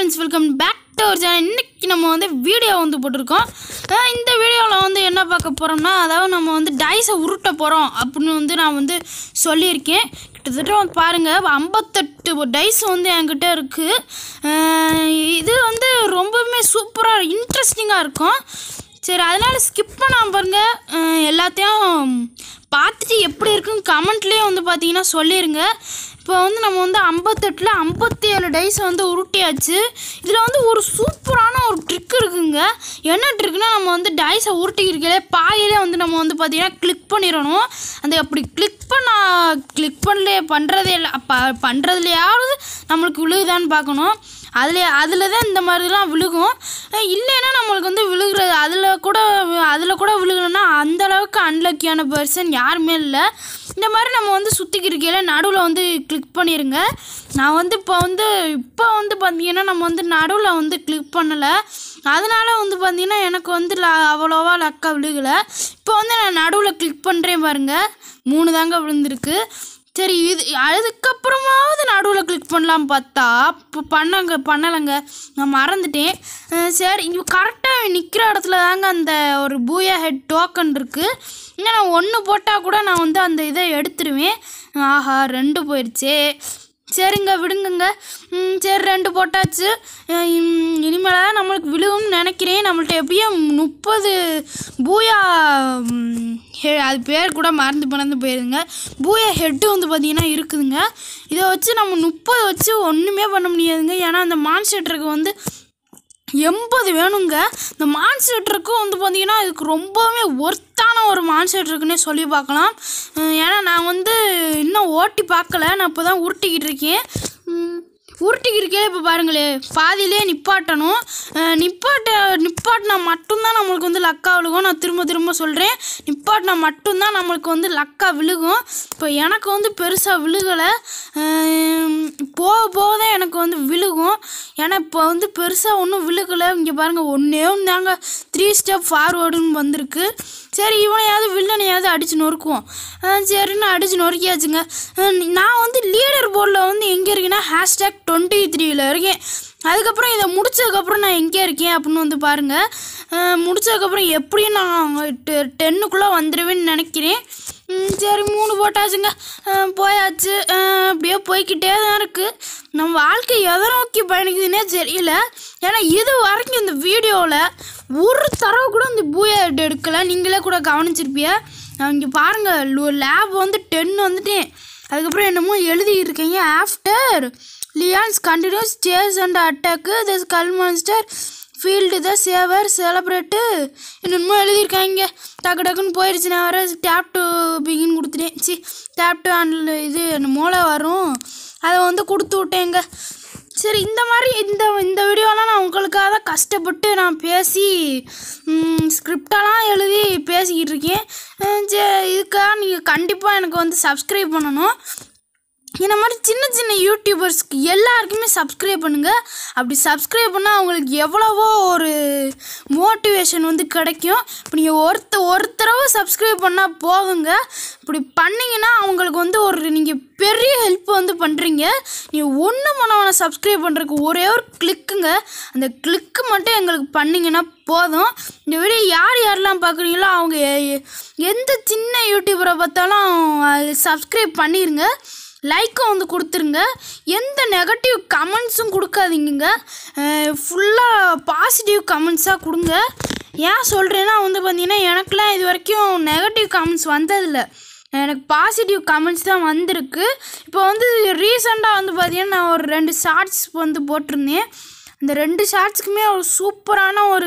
friends welcome back to ஒரு channel இன்னைக்கு நம்ம வந்து வீடியோ வந்து போட்டிருக்கோம் அஹ் இந்த வீடியோவில் வந்து என்ன பார்க்க போகிறோம்னா அதாவது நம்ம வந்து டைஸை உருட்ட போகிறோம் அப்படின்னு வந்து நான் வந்து சொல்லியிருக்கேன் கிட்டத்தட்ட வந்து பாருங்கள் ஐம்பத்தெட்டு டைஸ் வந்து என்கிட்ட இருக்குது இது வந்து ரொம்பவுமே சூப்பராக இன்ட்ரெஸ்டிங்காக இருக்கும் சரி அதனால் ஸ்கிப் பண்ணாம பாருங்க அஹ் எல்லாத்தையும் பார்த்துட்டு எப்படி இருக்குன்னு கமெண்ட்லேயே வந்து பார்த்தீங்கன்னா சொல்லிடுங்க இப்போ வந்து நம்ம வந்து ஐம்பத்தெட்டில் ஐம்பத்தி ஏழு டைஸ் வந்து உருட்டியாச்சு இதில் வந்து ஒரு சூப்பரான ஒரு ட்ரிக் இருக்குங்க என்ன ட்ரிக்னா நம்ம வந்து டைஸை உருட்டிக்கிறக்கே பாயிலே வந்து நம்ம வந்து பார்த்தீங்கன்னா கிளிக் பண்ணிடணும் அந்த அப்படி கிளிக் பண்ண கிளிக் பண்ணல பண்ணுறதே இல்லை ப பண்ணுறதுலையாவது நம்மளுக்கு விழுகுதான்னு பார்க்கணும் அதில் அதில் தான் இந்த மாதிரிலாம் விழுகும் அஹ் இல்லைன்னா நம்மளுக்கு வந்து விழுகிறது அதில் கூட அதில் கூட விழுகணும்னா அந்த அளவுக்கு அன்லக்கியான பர்சன் யாருமே இல்லை இந்த மாதிரி நம்ம வந்து சுற்றிக்கிருக்கையில் நடுவில் வந்து கிளிக் பண்ணிடுங்க நான் வந்து இப்போ வந்து இப்போ வந்து பார்த்தீங்கன்னா நம்ம வந்து நடுவில் வந்து கிளிக் பண்ணலை அதனால வந்து பார்த்தீங்கன்னா எனக்கு வந்து ல அவ்வளோவா லக்காக விழுகலை இப்போ வந்து நான் நடுவில் கிளிக் பண்ணுறேன் பாருங்கள் மூணு தாங்க விழுந்திருக்கு சரி இது அதுக்கப்புறமாவது நடுவில் கிளிக் பண்ணலாம் பார்த்தா இப்போ பண்ணங்க பண்ணலைங்க நான் மறந்துட்டேன் அஹ் சரி இங்கே கரெக்டாக நிற்கிற இடத்துல தாங்க அந்த ஒரு பூயா ஹெட் டோக்கன் இருக்குது இன்னும் நான் ஒன்று போட்டால் கூட நான் வந்து அந்த இதை எடுத்துருவேன் ஆஹா ரெண்டு போயிடுச்சே சரிங்க விடுங்கங்க ம், சரி ரெண்டு போட்டாச்சு அஹ் இம், இனிமேல் தான் நம்மளுக்கு விழுகும்னு நினைக்கிறேன் நம்மள்ட்ட எப்படியும் முப்பது பூயா ம், ஹெ- அது பேர் கூட மறந்து மறந்து போயிருங்க பூயா ஹெட்டு வந்து பார்த்திங்கன்னா இருக்குதுங்க இதை வச்சு நம்ம முப்பது வச்சு ஒன்றுமே பண்ண முடியாதுங்க ஏன்னா அந்த மான்ஸ்டருக்கு வந்து எண்பது வேணுங்க இந்த மான்ஸ்டருக்கும் வந்து பார்த்தீங்கன்னா இதுக்கு ரொம்பவுமே ஒர்த்தான ஒரு மான்ஸ்டர் இருக்குன்னே சொல்லி பார்க்கலாம் அஹ் ஏன்னா நான் வந்து இன்னும் ஓட்டி பார்க்கல நான் இப்போ தான் உருட்டிக்கிட்டு இருக்கேன் உம், உருட்டிக்கிட்டு இருக்கே இப்போ பாருங்களே பாதியிலே நிப்பாட்டணும் அஹ் நிப்பாட்ட நிப்பாட்டினா மட்டும்தான் நம்மளுக்கு வந்து லக்கா விழுகும் நான் திரும்ப திரும்ப சொல்கிறேன் நிப்பாட்டினா மட்டும்தான் நம்மளுக்கு வந்து லக்கா விழுகும் இப்போ எனக்கு வந்து பெருசாக விழுகலை போக போக தான் எனக்கு வந்து விழுகும் ஏன்னா இப்போ வந்து பெருசாக ஒன்றும் விழுகலை இங்கே பாருங்கள் ஒன்றே ஒன்று தாங்க த்ரீ ஸ்டெப் ஃபார்வேர்டுன்னு வந்திருக்கு சரி இவனையாவது வில்லனையாவது அடித்து நொறுக்குவோம் அஹ் சரின்னு அடித்து நொறுக்கியாச்சுங்க அஹ் நான் வந்து லீடர் போர்டில் வந்து எங்கே இருக்கேன்னா ஹேஷ்டேக் டுவெண்ட்டி த்ரீல இருக்கேன் அதுக்கப்புறம் இதை முடிச்சதுக்கப்புறம் நான் எங்கே இருக்கேன் அப்படின்னு வந்து பாருங்கள் அஹ் முடிச்சதுக்கப்புறம் எப்படியும் நான் டென்னுக்குள்ளே வந்துடுவேன்னு நினைக்கிறேன் ம், சரி மூணு போட்டாச்சுங்க அஹ் போயாச்சு அஹ் அப்படியே போய்க்கிட்டே தான் இருக்குது நம்ம வாழ்க்கை எதை நோக்கி பயணிக்குதுன்னே தெரியல ஏன்னா இது வரைக்கும் இந்த வீடியோவில் ஒரு தடவை கூட இந்த பூயா ஹெட் எடுக்கலை நீங்களே கூட கவனிச்சிருப்பிய நான் இங்கே பாருங்கள் லேப் வந்து டென் வந்துட்டேன் அதுக்கப்புறம் என்னமோ எழுதியிருக்கீங்க after Leon's continues chase and attack the skull monster field the saver celebrate என்னென்னமோ எழுதியிருக்காங்க டக்கு டக்குன்னு போயிடுச்சு நான் வர டேப் டு பிகின் கொடுத்துட்டேன் சி டேப் டு அண்ட் இது மூளை வரும் அதை வந்து கொடுத்து விட்டேங்க சரி இந்த மாதிரி இந்த இந்த வீடியோலாம் நான் உங்களுக்காக தான் கஷ்டப்பட்டு நான் பேசி ஸ்கிரிப்டெல்லாம் எழுதி பேசிக்கிட்டு இருக்கேன் அஹ் சரி இதுக்காக நீங்கள் கண்டிப்பாக எனக்கு வந்து சப்ஸ்கிரைப் பண்ணணும் இந்த மாதிரி சின்ன சின்ன யூடியூபர்ஸ்க்கு எல்லாருக்குமே சப்ஸ்கிரைப் பண்ணுங்கள் அப்படி சப்ஸ்கிரைப் பண்ணால் அவங்களுக்கு எவ்வளவோ ஒரு மோட்டிவேஷன் வந்து கிடைக்கும் இப்போ நீங்கள் ஒருத்த ஒரு தடவை சப்ஸ்கிரைப் பண்ணால் போதுங்க இப்படி பண்ணிங்கன்னா அவங்களுக்கு வந்து ஒரு நீங்கள் பெரிய ஹெல்ப் வந்து பண்ணுறீங்க நீங்கள் ஒன்றும் பண்ண வேணாம் சப்ஸ்கிரைப் பண்ணுறதுக்கு ஒரே ஒரு கிளிக்குங்க அந்த கிளிக்கு மட்டும் எங்களுக்கு பண்ணிங்கன்னா போதும் இந்த வீடியோ யார் யாரெல்லாம் பார்க்குறீங்களோ அவங்க எ- எந்த சின்ன யூடியூபரை பார்த்தாலும் சப்ஸ்கிரைப் பண்ணிடுங்க லைக்கும் வந்து கொடுத்துருங்க எந்த நெகட்டிவ் கமெண்ட்ஸும் கொடுக்காதீங்க ஃபுல்லாக பாசிட்டிவ் கமெண்ட்ஸாக கொடுங்க ஏன் சொல்கிறேன்னா வந்து பார்த்தீங்கன்னா எனக்குலாம் இது வரைக்கும் நெகட்டிவ் கமெண்ட்ஸ் வந்ததில்லை எனக்கு பாசிட்டிவ் கமெண்ட்ஸ் தான் வந்திருக்கு இப்போ வந்து ரீசெண்டாக வந்து பார்த்தீங்கன்னா நான் ஒரு ரெண்டு ஷார்ட்ஸ் வந்து போட்டிருந்தேன் அந்த ரெண்டு ஷார்ட்ஸுக்குமே ஒரு சூப்பரான ஒரு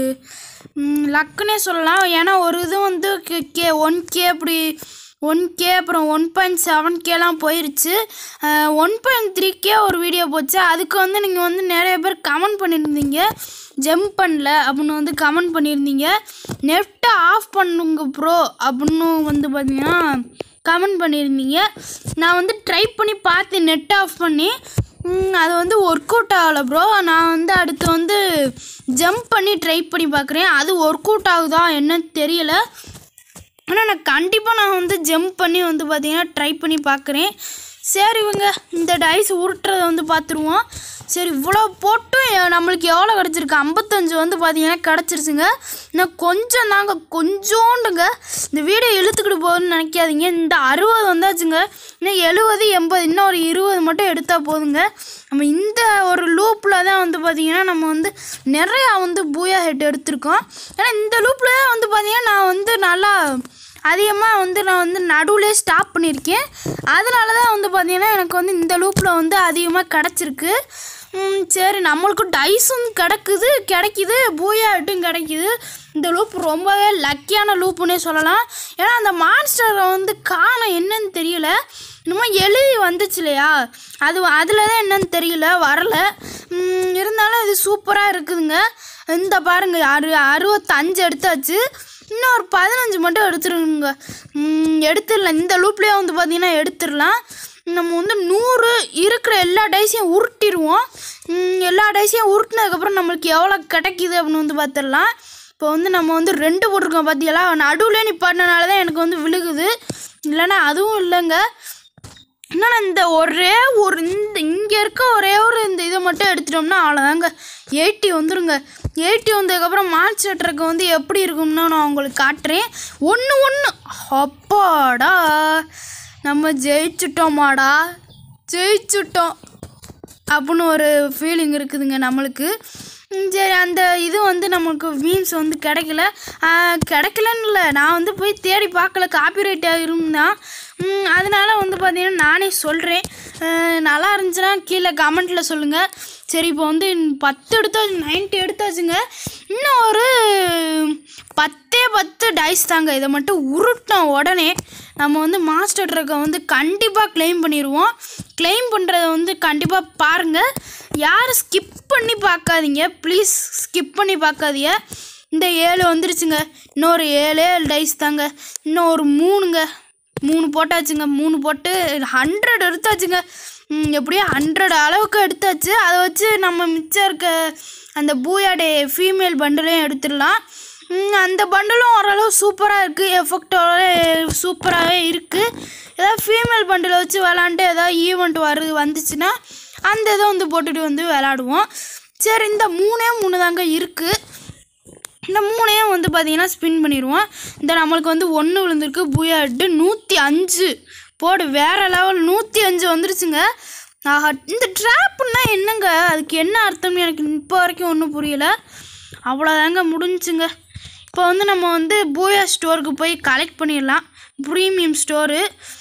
லக்குன்னே சொல்லலாம் ஏன்னா ஒரு இது வந்து கே- கே ஒன் கே அப்படி ஒன் கே அப்புறம் ஒன் பாயிண்ட் செவன் கேலாம் போயிருச்சு ஒன் பாயிண்ட் த்ரீ கே ஒரு வீடியோ போச்சு அதுக்கு வந்து நீங்கள் வந்து நிறைய பேர் கமெண்ட் பண்ணியிருந்தீங்க ஜம்ப் பண்ணல அப்படின்னு வந்து கமெண்ட் பண்ணியிருந்தீங்க நெட்டை ஆஃப் பண்ணுங்க ப்ரோ அப்படின்னு வந்து பார்த்தீங்கன்னா கமெண்ட் பண்ணியிருந்தீங்க நான் வந்து ட்ரை பண்ணி பார்த்தேன் நெட் ஆஃப் பண்ணி ம், அது வந்து ஒர்க் அவுட் ஆகலை ப்ரோ நான் வந்து அடுத்து வந்து ஜம்ப் பண்ணி ட்ரை பண்ணி பார்க்குறேன் அது ஒர்க் அவுட் ஆகுதா என்னன்னு தெரியல ஆனால் நான் கண்டிப்பாக நான் வந்து ஜம்ப் பண்ணி வந்து பார்த்தீங்கன்னா ட்ரை பண்ணி பார்க்குறேன் சரி இவங்க இந்த டைஸ் உருட்டுறதை வந்து பார்த்துருவோம் சரி இவ்வளோ போட்டும் எ- நம்மளுக்கு எவ்வளோ கிடச்சிருக்கு ஐம்பத்தஞ்சு வந்து பார்த்தீங்கன்னா கிடச்சிருச்சுங்க இன்னும் கொஞ்சம் தாங்க கொஞ்சோண்டுங்க இந்த வீடியோ இழுத்துக்கிட்டு போகுதுன்னு நினைக்காதீங்க இந்த அறுபது வந்தாச்சுங்க இன்னும் எழுபது எண்பது இன்னும் ஒரு இருபது மட்டும் எடுத்தால் போதுங்க நம்ம இந்த ஒரு லூப்பில் தான் வந்து பார்த்திங்கன்னா நம்ம வந்து நிறையா வந்து பூயா ஹெட் எடுத்திருக்கோம் ஏன்னா இந்த லூப்பில் தான் வந்து பார்த்திங்கன்னா நான் வந்து நல்லா அதிகமாக வந்து நான் வந்து நடுவுலே ஸ்டாப் பண்ணியிருக்கேன் அதனால தான் வந்து பார்த்தீங்கன்னா எனக்கு வந்து இந்த லூப்பில் வந்து அதிகமாக கிடச்சிருக்கு ம், சரி நம்மளுக்கும் டைஸும் கிடக்குது கிடைக்குது பூயாட்டும் கிடைக்குது இந்த லூப் ரொம்பவே லக்கியான லூப்புன்னே சொல்லலாம் ஏன்னா அந்த மான்ஸ்டரை வந்து காணோம் என்னன்னு தெரியல இன்னுமா எழுதி வந்துச்சு இல்லையா அது அதில் தான் என்னன்னு தெரியல வரல ம், இருந்தாலும் இது சூப்பராக இருக்குதுங்க இந்த பாருங்க அறு அறுபத்தஞ்சு எடுத்தாச்சு இன்னும் ஒரு பதினஞ்சு மட்டும் எடுத்துருங்க ம், எடுத்துடலாம் இந்த லூப்லேயே வந்து பார்த்தீங்கன்னா எடுத்துடலாம் நம்ம வந்து நூறு இருக்கிற எல்லா டைஸையும் உருட்டிடுவோம் ம், எல்லா டைஸையும் உருட்டினதுக்கப்புறம் நம்மளுக்கு எவ்வளோ கிடைக்குது அப்படின்னு வந்து பார்த்துடலாம் இப்போ வந்து நம்ம வந்து ரெண்டு போட்டிருக்கோம் பார்த்தீங்களா நடுவில் நிப்பாட்டினால தான் எனக்கு வந்து விழுகுது இல்லைன்னா அதுவும் இல்லைங்க இன்னொன்று இந்த ஒரே ஒரு இந்த இங்கே இருக்க ஒரே ஒரு இந்த இதை மட்டும் எடுத்துட்டோம்னா அவ்வளோதாங்க எயிட்டி வந்துருங்க எயிட்டி வந்ததுக்கப்புறம் மார்ச் ட்ரக்கு வந்து எப்படி இருக்கும்னு நான் உங்களுக்கு காட்டுறேன் ஒன்று ஒன்று அப்பாடா நம்ம ஜெயிச்சுட்டோமாடா ஜெயிச்சுட்டோம் அப்படின்னு ஒரு ஃபீலிங் இருக்குதுங்க நம்மளுக்கு ம், சரி அந்த இது வந்து நம்மளுக்கு மீன்ஸ் வந்து கிடைக்கல ஆ, கிடைக்கலன்னு இல்லை நான் வந்து போய் தேடி பார்க்கல காப்பிரைட் ஆகிருந்தான் அதனால வந்து பார்த்தீங்கன்னா நானே சொல்கிறேன் நல்லா இருந்துச்சுன்னா கீழே கமெண்ட்டில் சொல்லுங்கள் சரி இப்போ வந்து பத்து எடுத்தாச்சு நைன்ட்டி எடுத்தாச்சுங்க இன்னும் ஒரு பத்தே பத்து டைஸ் தாங்க இதை மட்டும் உருட்டின உடனே நம்ம வந்து மாஸ்டர் ட்ரக்கை வந்து கண்டிப்பாக க்ளைம் பண்ணிடுவோம் க்ளைம் பண்ணுறத வந்து கண்டிப்பாக பாருங்கள் யாரும் ஸ்கிப் பண்ணி பார்க்காதீங்க ப்ளீஸ் ஸ்கிப் பண்ணி பார்க்காதீங்க இந்த ஏழு வந்துருச்சுங்க இன்னொரு ஏழே ஏழு டைஸ் தாங்க இன்னும் ஒரு மூணுங்க மூணு போட்டாச்சுங்க மூணு போட்டு ஹண்ட்ரட் எடுத்தாச்சுங்க ம், எப்படியோ ஹண்ட்ரட் அளவுக்கு எடுத்தாச்சு அதை வச்சு நம்ம மிச்சம் இருக்க அந்த பூயாடே ஃபீமேல் பண்டிலையும் எடுத்துடலாம் ம், அந்த பண்டிலும் ஓரளவு சூப்பராக இருக்குது எஃபெக்டோட சூப்பராகவே இருக்குது ஏதாவது ஃபீமேல் பண்டில் வச்சு விளாண்டு ஏதாவது ஈவெண்ட் வருது வந்துச்சுன்னா அந்த இதை வந்து போட்டுட்டு வந்து விளாடுவோம் சரி இந்த மூணே மூணு தாங்க இருக்குது இந்த மூணையும் வந்து பார்த்தீங்கன்னா ஸ்பின் பண்ணிடுவோம் இந்த நம்மளுக்கு வந்து ஒன்று விழுந்திருக்கு புயாட்டு நூற்றி அஞ்சு போடு வேற லெவல் நூற்றி அஞ்சு வந்துருச்சுங்க ஆஹா இந்த ட்ராப்புன்னா என்னங்க அதுக்கு என்ன அர்த்தம்னு எனக்கு இப்போ வரைக்கும் ஒன்றும் புரியல அவ்வளோதாங்க முடிஞ்சுங்க இப்போ வந்து நம்ம வந்து பூயா ஸ்டோருக்கு போய் கலெக்ட் பண்ணிடலாம் ப்ரீமியம் ஸ்டோரு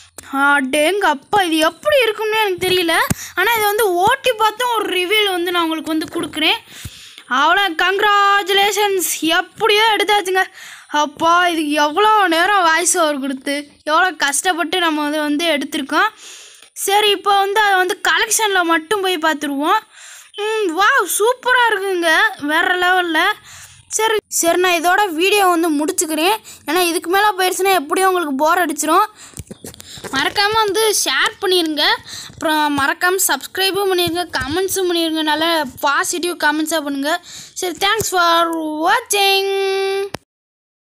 அடேங்க அப்பா இது எப்படி இருக்கும்னு எனக்கு தெரியல ஆனால் இது வந்து ஓட்டி பார்த்தும் ஒரு ரிவ்யூவில் வந்து நான் உங்களுக்கு வந்து கொடுக்குறேன் அவ்வளோ கங்க்ராச்சுலேஷன்ஸ் எப்படியோ எடுத்தாச்சுங்க அப்பா இதுக்கு எவ்வளோ நேரம் வாய்ஸ் ஓவர் கொடுத்து எவ்வளோ கஷ்டப்பட்டு நம்ம வந்து வந்து எடுத்திருக்கோம் சரி இப்போ வந்து அதை வந்து கலெக்ஷனில் மட்டும் போய் பார்த்துருவோம் ம் வா சூப்பராக இருக்குங்க வேறு லெவலில் சரி சரி நான் இதோட வீடியோ வந்து முடிச்சுக்கிறேன் ஏன்னா இதுக்கு மேலே போயிடுச்சுன்னா எப்படியும் உங்களுக்கு போர் அடிச்சிரும் மறக்காமல் வந்து ஷேர் பண்ணிடுங்க அப்புறம் மறக்காமல் சப்ஸ்கிரைபும் பண்ணிடுங்க கமெண்ட்ஸும் பண்ணிடுங்க நல்ல பாசிட்டிவ் கமெண்ட்ஸாக பண்ணுங்கள் சரி தேங்க்ஸ் ஃபார் வாட்சிங்